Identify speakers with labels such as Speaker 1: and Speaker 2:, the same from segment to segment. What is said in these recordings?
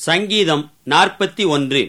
Speaker 1: சங்கீதம் நாற்பத்தி ஒன்று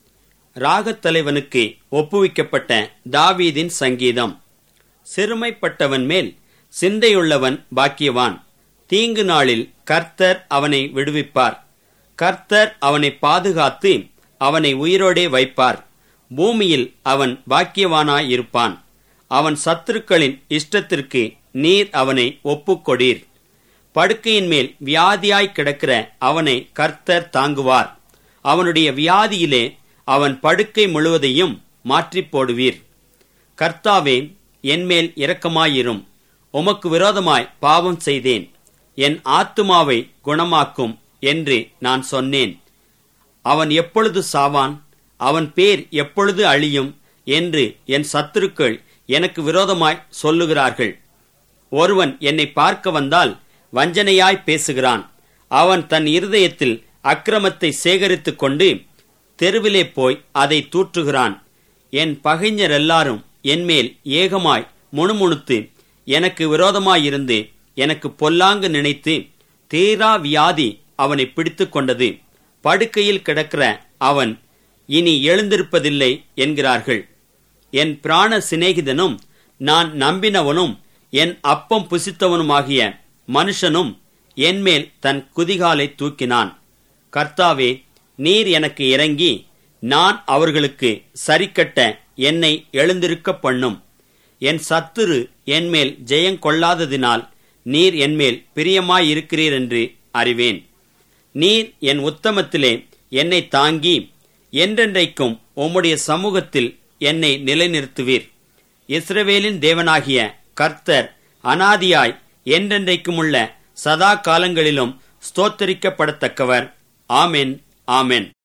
Speaker 1: ராகத்தலைவனுக்கு ஒப்புவிக்கப்பட்ட தாவீதின் சங்கீதம் சிறுமைப்பட்டவன் மேல் சிந்தையுள்ளவன் பாக்கியவான் தீங்கு நாளில் கர்த்தர் அவனை விடுவிப்பார் கர்த்தர் அவனை பாதுகாத்து அவனை உயிரோடே வைப்பார் பூமியில் அவன் பாக்கியவானாயிருப்பான் அவன் சத்துருக்களின் இஷ்டத்திற்கு நீர் அவனை ஒப்புக்கொடீர் படுக்கையின் மேல் வியாதியாய் கிடக்கிற அவனை கர்த்தர் தாங்குவார் அவனுடைய வியாதியிலே அவன் படுக்கை முழுவதையும் மாற்றிப் போடுவீர் கர்த்தாவே என்மேல் இரக்கமாயிரும் உமக்கு விரோதமாய் பாவம் செய்தேன் என் ஆத்துமாவை குணமாக்கும் என்று நான் சொன்னேன் அவன் எப்பொழுது சாவான் அவன் பேர் எப்பொழுது அழியும் என்று என் சத்துருக்கள் எனக்கு விரோதமாய் சொல்லுகிறார்கள் ஒருவன் என்னை பார்க்க வந்தால் வஞ்சனையாய் பேசுகிறான் அவன் தன் இருதயத்தில் அக்கிரமத்தை சேகரித்துக் கொண்டு தெருவிலே போய் அதை தூற்றுகிறான் என் பகைஞர் எல்லாரும் என்மேல் ஏகமாய் முணுமுணுத்து எனக்கு விரோதமாயிருந்து எனக்கு பொல்லாங்கு நினைத்து தீரா வியாதி அவனை பிடித்துக் கொண்டது படுக்கையில் கிடக்கிற அவன் இனி எழுந்திருப்பதில்லை என்கிறார்கள் என் பிராண சிநேகிதனும் நான் நம்பினவனும் என் அப்பம் புசித்தவனுமாகிய மனுஷனும் என்மேல் தன் குதிகாலை தூக்கினான் கர்த்தாவே நீர் எனக்கு இறங்கி நான் அவர்களுக்கு சரிக்கட்ட என்னை எழுந்திருக்க பண்ணும் என் சத்துரு என்மேல் ஜெயங்கொள்ளாததினால் நீர் என்மேல் பிரியமாயிருக்கிறீர் என்று அறிவேன் நீர் என் உத்தமத்திலே என்னை தாங்கி என்றென்றைக்கும் உம்முடைய சமூகத்தில் என்னை நிலைநிறுத்துவீர் இஸ்ரவேலின் தேவனாகிய கர்த்தர் அனாதியாய் என்றென்றைக்குமுள்ள சதா காலங்களிலும் ஸ்தோத்தரிக்கப்படத்தக்கவர் ஆமென் ஆமென்